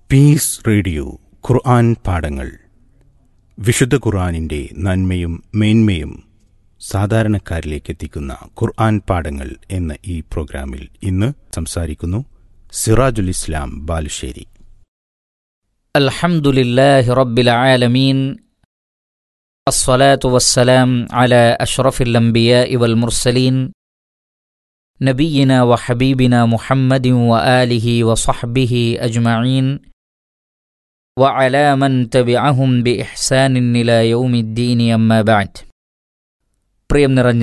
piece radio ഖുർആൻ പാഠങ്ങൾ വിശുദ്ധ ഖുർആനിൻ്റെ നന്മയും മേന്മയും സാധാരണക്കാരിലേക്ക് എത്തിക്കുന്ന ഖുർആൻ പാഠങ്ങൾ എന്ന ഈ പ്രോഗ്രാമിൽ ഇന്ന് സംസാരിക്കുന്നു സിറാജുൽ ഇസ്ലാം ബാലുശ്ശേരി الحمد لله رب العالمين الصلاة والسلام على أشرف الأنبياء والمرسلين نبينا وحبيبنا محمد وآله وصحبه أجمعين وعلى من تبعهم بإحسان إلى يوم الدين أما بعد പ്രിയം നിറഞ്ഞ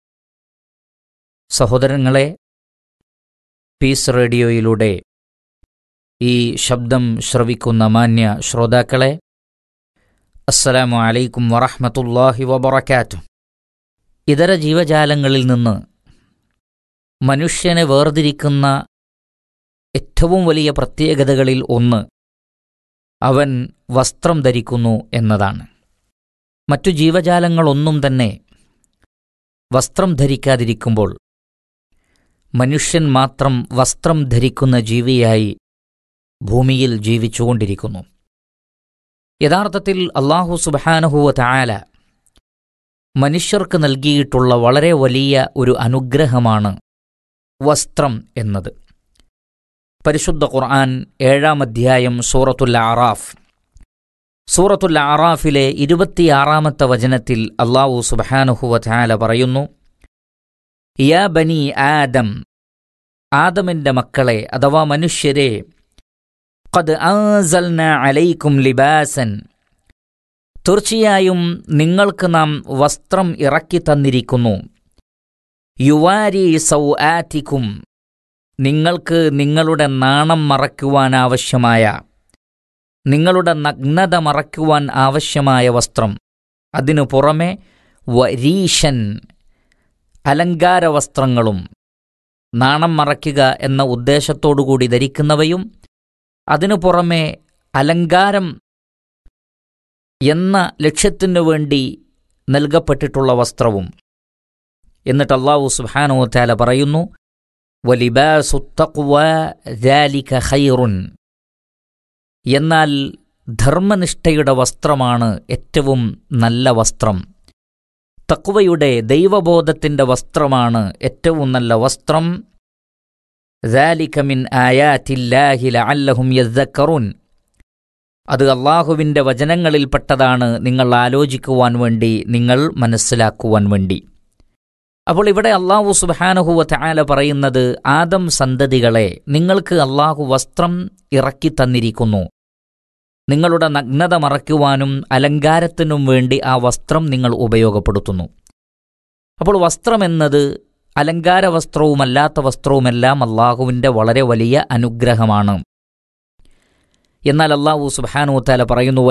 സഹോദരങ്ങളെ പീസ് റേഡിയോയിലൂടെ ഈ ശബ്ദം ശ്രവിക്കുന്ന മാന്യ ശ്രോതാക്കളെ അസ്സലാമു അലൈക്കും വറഹ്മത്തുള്ളാഹി വബറകാത്തു ഇതര ജീവജാലങ്ങളിൽ നിന്ന് മനുഷ്യനെ വേർതിരിക്കുന്ന ഏറ്റവും വലിയ പ്രത്യേകതകളിൽ ഒന്ന് അവൻ വസ്ത്രം ധരിക്കുന്നു എന്നതാണ് മറ്റു ജീവജാലങ്ങളൊന്നും തന്നെ വസ്ത്രം ധരിക്കാതിരിക്കുമ്പോൾ മനുഷ്യൻ മാത്രം വസ്ത്രം ധരിക്കുന്ന ജീവിയായി ഭൂമിയിൽ ജീവിച്ചുകൊണ്ടിരിക്കുന്നു യഥാർത്ഥത്തിൽ അള്ളാഹു സുബാനഹുവ തായാല മനുഷ്യർക്ക് നൽകിയിട്ടുള്ള വളരെ വലിയ ഒരു അനുഗ്രഹമാണ് വസ്ത്രം എന്നത് പരിശുദ്ധ ഖുർആൻ ഏഴാം അധ്യായം സൂറത്തുൽ ആറാഫ് സൂറത്തുൽ ആറാഫിലെ ഇരുപത്തിയാറാമത്തെ വചനത്തിൽ അള്ളാഹു സുബാനുഹുവ തായാല പറയുന്നു യാ ബനി ആദം ആദമിൻ്റെ മക്കളെ അഥവാ മനുഷ്യരെ ഖദ് ആസൽന അലൈക്കും ലിബാസൻ തീർച്ചയായും നിങ്ങൾക്ക് നാം വസ്ത്രം ഇറക്കി തന്നിരിക്കുന്നു യുവാരി സൗ ആറ്റിക്കും നിങ്ങൾക്ക് നിങ്ങളുടെ നാണം മറയ്ക്കുവാൻ ആവശ്യമായ നിങ്ങളുടെ നഗ്നത മറയ്ക്കുവാൻ ആവശ്യമായ വസ്ത്രം അതിനു പുറമെ വരീഷൻ അലങ്കാര വസ്ത്രങ്ങളും നാണം മറയ്ക്കുക എന്ന ഉദ്ദേശത്തോടുകൂടി ധരിക്കുന്നവയും അതിനു പുറമെ അലങ്കാരം എന്ന ലക്ഷ്യത്തിനു വേണ്ടി നൽകപ്പെട്ടിട്ടുള്ള വസ്ത്രവും എന്നിട്ട് അള്ളാഹു സുബാനോ താല പറയുന്നു വലിബാസുത്തഖ്വ ഖൈറുൻ എന്നാൽ ധർമ്മനിഷ്ഠയുടെ വസ്ത്രമാണ് ഏറ്റവും നല്ല വസ്ത്രം തക്വയുടെ ദൈവബോധത്തിൻ്റെ വസ്ത്രമാണ് ഏറ്റവും നല്ല വസ്ത്രം ذلك من آيات الله لعلهم يذكرون അത് അള്ളാഹുവിൻ്റെ വചനങ്ങളിൽപ്പെട്ടതാണ് നിങ്ങൾ ആലോചിക്കുവാൻ വേണ്ടി നിങ്ങൾ മനസ്സിലാക്കുവാൻ വേണ്ടി അപ്പോൾ ഇവിടെ അള്ളാഹു സുബാനഹുവ ചായാല പറയുന്നത് ആദം സന്തതികളെ നിങ്ങൾക്ക് അള്ളാഹു വസ്ത്രം ഇറക്കി തന്നിരിക്കുന്നു നിങ്ങളുടെ നഗ്നത മറയ്ക്കുവാനും അലങ്കാരത്തിനും വേണ്ടി ആ വസ്ത്രം നിങ്ങൾ ഉപയോഗപ്പെടുത്തുന്നു അപ്പോൾ വസ്ത്രമെന്നത് അലങ്കാര വസ്ത്രവുമല്ലാത്ത വസ്ത്രവുമെല്ലാം അള്ളാഹുവിൻ്റെ വളരെ വലിയ അനുഗ്രഹമാണ് എന്നാൽ അള്ളാഹു സുബാനു താല പറയുന്നു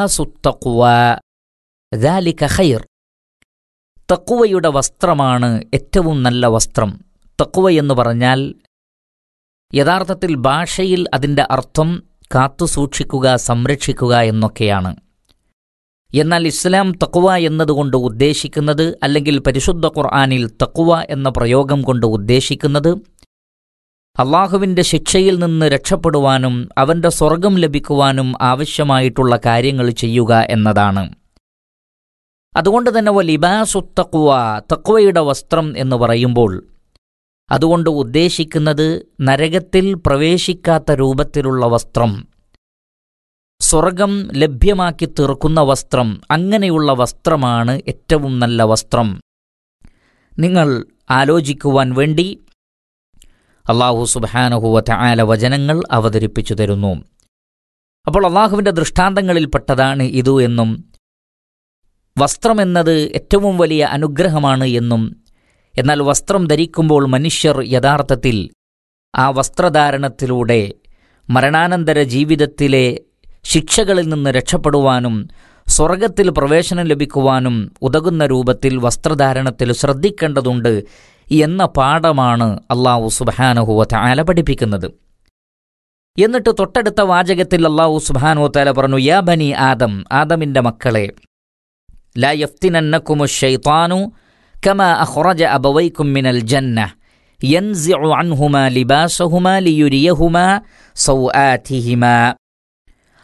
വലിബാസുത്തഖ്വ ഖൈർ തക്കുവയുടെ വസ്ത്രമാണ് ഏറ്റവും നല്ല വസ്ത്രം തക്കുവ എന്ന് പറഞ്ഞാൽ യഥാർത്ഥത്തിൽ ഭാഷയിൽ അതിൻ്റെ അർത്ഥം കാത്തുസൂക്ഷിക്കുക സംരക്ഷിക്കുക എന്നൊക്കെയാണ് എന്നാൽ ഇസ്ലാം തക്കുവ എന്നതുകൊണ്ട് ഉദ്ദേശിക്കുന്നത് അല്ലെങ്കിൽ പരിശുദ്ധ ഖുർആാനിൽ തക്കുവ എന്ന പ്രയോഗം കൊണ്ട് ഉദ്ദേശിക്കുന്നത് അള്ളാഹുവിൻ്റെ ശിക്ഷയിൽ നിന്ന് രക്ഷപ്പെടുവാനും അവൻ്റെ സ്വർഗം ലഭിക്കുവാനും ആവശ്യമായിട്ടുള്ള കാര്യങ്ങൾ ചെയ്യുക എന്നതാണ് അതുകൊണ്ട് തന്നെ വലിബാസു തക്കുവ തക്കുവയുടെ വസ്ത്രം എന്ന് പറയുമ്പോൾ അതുകൊണ്ട് ഉദ്ദേശിക്കുന്നത് നരകത്തിൽ പ്രവേശിക്കാത്ത രൂപത്തിലുള്ള വസ്ത്രം സ്വർഗം ലഭ്യമാക്കി തീർക്കുന്ന വസ്ത്രം അങ്ങനെയുള്ള വസ്ത്രമാണ് ഏറ്റവും നല്ല വസ്ത്രം നിങ്ങൾ ആലോചിക്കുവാൻ വേണ്ടി അള്ളാഹു സുബാനഹുവ ആല വചനങ്ങൾ അവതരിപ്പിച്ചു തരുന്നു അപ്പോൾ അള്ളാഹുവിൻ്റെ ദൃഷ്ടാന്തങ്ങളിൽപ്പെട്ടതാണ് ഇതു എന്നും വസ്ത്രമെന്നത് ഏറ്റവും വലിയ അനുഗ്രഹമാണ് എന്നും എന്നാൽ വസ്ത്രം ധരിക്കുമ്പോൾ മനുഷ്യർ യഥാർത്ഥത്തിൽ ആ വസ്ത്രധാരണത്തിലൂടെ മരണാനന്തര ജീവിതത്തിലെ ശിക്ഷകളിൽ നിന്ന് രക്ഷപ്പെടുവാനും സ്വർഗത്തിൽ പ്രവേശനം ലഭിക്കുവാനും ഉതകുന്ന രൂപത്തിൽ വസ്ത്രധാരണത്തിൽ ശ്രദ്ധിക്കേണ്ടതുണ്ട് എന്ന പാഠമാണ് അള്ളാഹു സുബാനഹുവ താല പഠിപ്പിക്കുന്നത് എന്നിട്ട് തൊട്ടടുത്ത വാചകത്തിൽ അള്ളാഹു സുബാനു താല പറഞ്ഞു യാ ബനി ആദം ആദമിൻ്റെ മക്കളെ ലാ യഫ്തിനന്നക്കുമു ഷൈത്താനു കമാ അഖ്റജ അബവൈക്കും മിനൽ ജന്ന യൻസിഉ അൻഹുമാ ലിബാസഹുമാ ലിയുരിയഹുമാ സൗആതിഹിമാ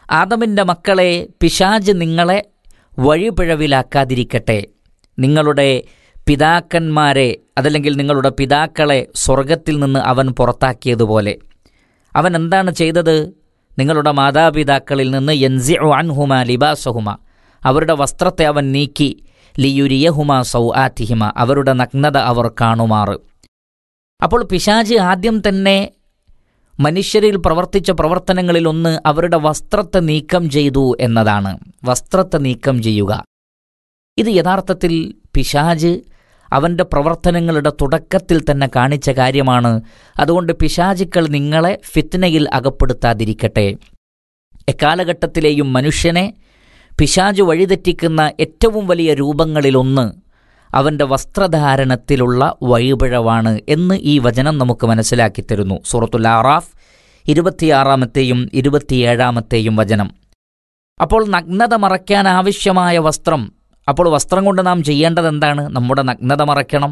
ആദമിൻ്റെ മക്കളെ പിശാജ് നിങ്ങളെ വഴിപിഴവിലാക്കാതിരിക്കട്ടെ നിങ്ങളുടെ പിതാക്കന്മാരെ അതല്ലെങ്കിൽ നിങ്ങളുടെ പിതാക്കളെ സ്വർഗത്തിൽ നിന്ന് അവൻ പുറത്താക്കിയതുപോലെ അവൻ എന്താണ് ചെയ്തത് നിങ്ങളുടെ മാതാപിതാക്കളിൽ നിന്ന് യൻസി അൻഹുമ ലിബാസഹുമ അവരുടെ വസ്ത്രത്തെ അവൻ നീക്കി ലിയുരിയഹുമ സൗ ആറ്റിഹിമ അവരുടെ നഗ്നത അവർ കാണുമാറ് അപ്പോൾ പിശാജ് ആദ്യം തന്നെ മനുഷ്യരിൽ പ്രവർത്തിച്ച പ്രവർത്തനങ്ങളിലൊന്ന് അവരുടെ വസ്ത്രത്തെ നീക്കം ചെയ്തു എന്നതാണ് വസ്ത്രത്തെ നീക്കം ചെയ്യുക ഇത് യഥാർത്ഥത്തിൽ പിശാജ് അവൻ്റെ പ്രവർത്തനങ്ങളുടെ തുടക്കത്തിൽ തന്നെ കാണിച്ച കാര്യമാണ് അതുകൊണ്ട് പിശാചുക്കൾ നിങ്ങളെ ഫിത്നയിൽ അകപ്പെടുത്താതിരിക്കട്ടെ എക്കാലഘട്ടത്തിലെയും മനുഷ്യനെ പിശാജ് വഴിതെറ്റിക്കുന്ന ഏറ്റവും വലിയ രൂപങ്ങളിലൊന്ന് അവൻ്റെ വസ്ത്രധാരണത്തിലുള്ള വഴിപിഴവാണ് എന്ന് ഈ വചനം നമുക്ക് മനസ്സിലാക്കി തരുന്നു സൂറത്തുൽ ആറാഫ് ഇരുപത്തിയാറാമത്തെയും ഇരുപത്തിയേഴാമത്തെയും വചനം അപ്പോൾ നഗ്നത മറയ്ക്കാൻ ആവശ്യമായ വസ്ത്രം അപ്പോൾ വസ്ത്രം കൊണ്ട് നാം ചെയ്യേണ്ടത് എന്താണ് നമ്മുടെ നഗ്നത മറയ്ക്കണം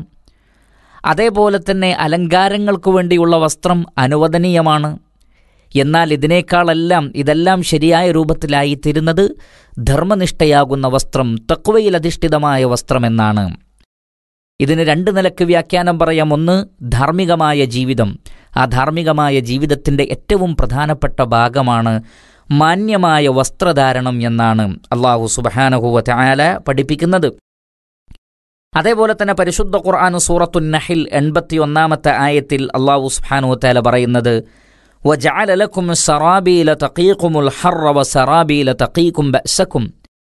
അതേപോലെ തന്നെ അലങ്കാരങ്ങൾക്ക് വേണ്ടിയുള്ള വസ്ത്രം അനുവദനീയമാണ് എന്നാൽ ഇതിനേക്കാളെല്ലാം ഇതെല്ലാം ശരിയായ രൂപത്തിലായിത്തീരുന്നത് ധർമ്മനിഷ്ഠയാകുന്ന വസ്ത്രം തക്വയിൽ അധിഷ്ഠിതമായ വസ്ത്രമെന്നാണ് ഇതിന് രണ്ട് നിലക്ക് വ്യാഖ്യാനം പറയാം ഒന്ന് ധാർമ്മികമായ ജീവിതം ആ ധാർമ്മികമായ ജീവിതത്തിൻ്റെ ഏറ്റവും പ്രധാനപ്പെട്ട ഭാഗമാണ് മാന്യമായ വസ്ത്രധാരണം എന്നാണ് അള്ളാഹു സുബഹാനഹുവ ആല പഠിപ്പിക്കുന്നത് അതേപോലെ തന്നെ പരിശുദ്ധ ഖുർആൻ സൂറത്തു നഹിൽ എൺപത്തി ഒന്നാമത്തെ ആയത്തിൽ അള്ളാഹു സുബാനു താല പറയുന്നത് وجعل لكم سرابيل تقيكم الحر وسرابيل تقيكم بأسكم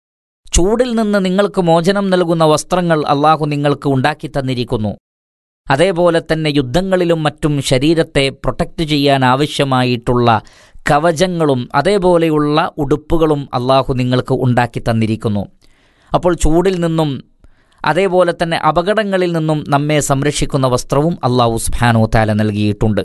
ചൂടിൽ നിന്ന് നിങ്ങൾക്ക് മോചനം നൽകുന്ന വസ്ത്രങ്ങൾ അള്ളാഹു നിങ്ങൾക്ക് ഉണ്ടാക്കി തന്നിരിക്കുന്നു അതേപോലെ തന്നെ യുദ്ധങ്ങളിലും മറ്റും ശരീരത്തെ പ്രൊട്ടക്റ്റ് ചെയ്യാൻ ആവശ്യമായിട്ടുള്ള കവചങ്ങളും അതേപോലെയുള്ള ഉടുപ്പുകളും അള്ളാഹു നിങ്ങൾക്ക് ഉണ്ടാക്കി തന്നിരിക്കുന്നു അപ്പോൾ ചൂടിൽ നിന്നും അതേപോലെ തന്നെ അപകടങ്ങളിൽ നിന്നും നമ്മെ സംരക്ഷിക്കുന്ന വസ്ത്രവും അള്ളാഹു സുബാനോ താല നൽകിയിട്ടുണ്ട്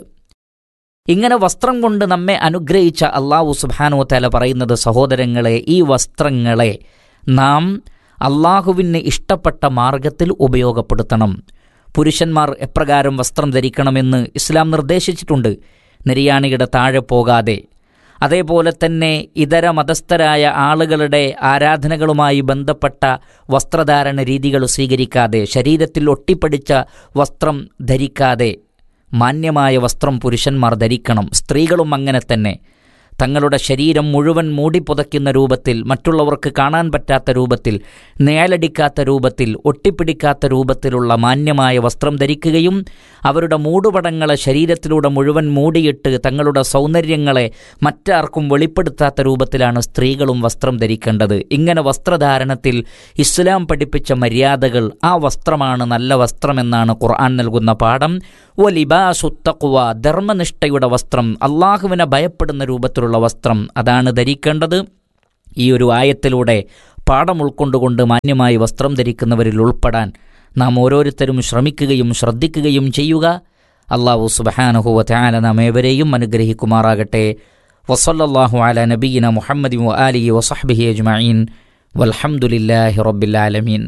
ഇങ്ങനെ വസ്ത്രം കൊണ്ട് നമ്മെ അനുഗ്രഹിച്ച അള്ളാഹു സുബാനോ താല പറയുന്നത് സഹോദരങ്ങളെ ഈ വസ്ത്രങ്ങളെ നാം അള്ളാഹുവിന് ഇഷ്ടപ്പെട്ട മാർഗത്തിൽ ഉപയോഗപ്പെടുത്തണം പുരുഷന്മാർ എപ്രകാരം വസ്ത്രം ധരിക്കണമെന്ന് ഇസ്ലാം നിർദ്ദേശിച്ചിട്ടുണ്ട് നിര്യാണിയുടെ താഴെ പോകാതെ അതേപോലെ തന്നെ ഇതര മതസ്ഥരായ ആളുകളുടെ ആരാധനകളുമായി ബന്ധപ്പെട്ട വസ്ത്രധാരണ രീതികൾ സ്വീകരിക്കാതെ ശരീരത്തിൽ ഒട്ടിപ്പിടിച്ച വസ്ത്രം ധരിക്കാതെ മാന്യമായ വസ്ത്രം പുരുഷന്മാർ ധരിക്കണം സ്ത്രീകളും അങ്ങനെ തന്നെ തങ്ങളുടെ ശരീരം മുഴുവൻ മൂടിപ്പുതയ്ക്കുന്ന രൂപത്തിൽ മറ്റുള്ളവർക്ക് കാണാൻ പറ്റാത്ത രൂപത്തിൽ നേലടിക്കാത്ത രൂപത്തിൽ ഒട്ടിപ്പിടിക്കാത്ത രൂപത്തിലുള്ള മാന്യമായ വസ്ത്രം ധരിക്കുകയും അവരുടെ മൂടുപടങ്ങളെ ശരീരത്തിലൂടെ മുഴുവൻ മൂടിയിട്ട് തങ്ങളുടെ സൗന്ദര്യങ്ങളെ മറ്റാർക്കും വെളിപ്പെടുത്താത്ത രൂപത്തിലാണ് സ്ത്രീകളും വസ്ത്രം ധരിക്കേണ്ടത് ഇങ്ങനെ വസ്ത്രധാരണത്തിൽ ഇസ്ലാം പഠിപ്പിച്ച മര്യാദകൾ ആ വസ്ത്രമാണ് നല്ല വസ്ത്രമെന്നാണ് ഖുർആൻ നൽകുന്ന പാഠം ഒ ലിബാസുത്തക്കുവ ധർമ്മനിഷ്ഠയുടെ വസ്ത്രം അള്ളാഹുവിനെ ഭയപ്പെടുന്ന രൂപത്തിലുള്ള വസ്ത്രം അതാണ് ധരിക്കേണ്ടത് ഈ ഒരു ആയത്തിലൂടെ പാഠം ഉൾക്കൊണ്ടുകൊണ്ട് മാന്യമായി വസ്ത്രം ധരിക്കുന്നവരിൽ ഉൾപ്പെടാൻ നാം ഓരോരുത്തരും ശ്രമിക്കുകയും ശ്രദ്ധിക്കുകയും ചെയ്യുക അള്ളാഹു സുബഹാനഹുവ ത്യാല നാം ഏവരെയും അനുഗ്രഹിക്കുമാറാകട്ടെ വസല്ലാഹു അല നബീന മുഹമ്മദി അലി വസഹബിഹി അജ്മീൻ വൽഹമുല്ലാഹി റബ്ബിലാലമീൻ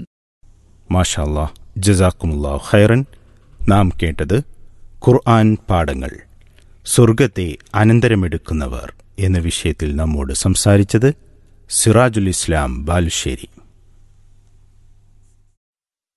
മാഷാല്ലാ ജസാക്കുമുല്ലാ ഖൈറൻ നാം കേട്ടത് ഖുർആൻ പാഠങ്ങൾ സ്വർഗത്തെ അനന്തരമെടുക്കുന്നവർ എന്ന വിഷയത്തിൽ നമ്മോട് സംസാരിച്ചത് സിറാജുൽ ഇസ്ലാം ബാലുശ്ശേരി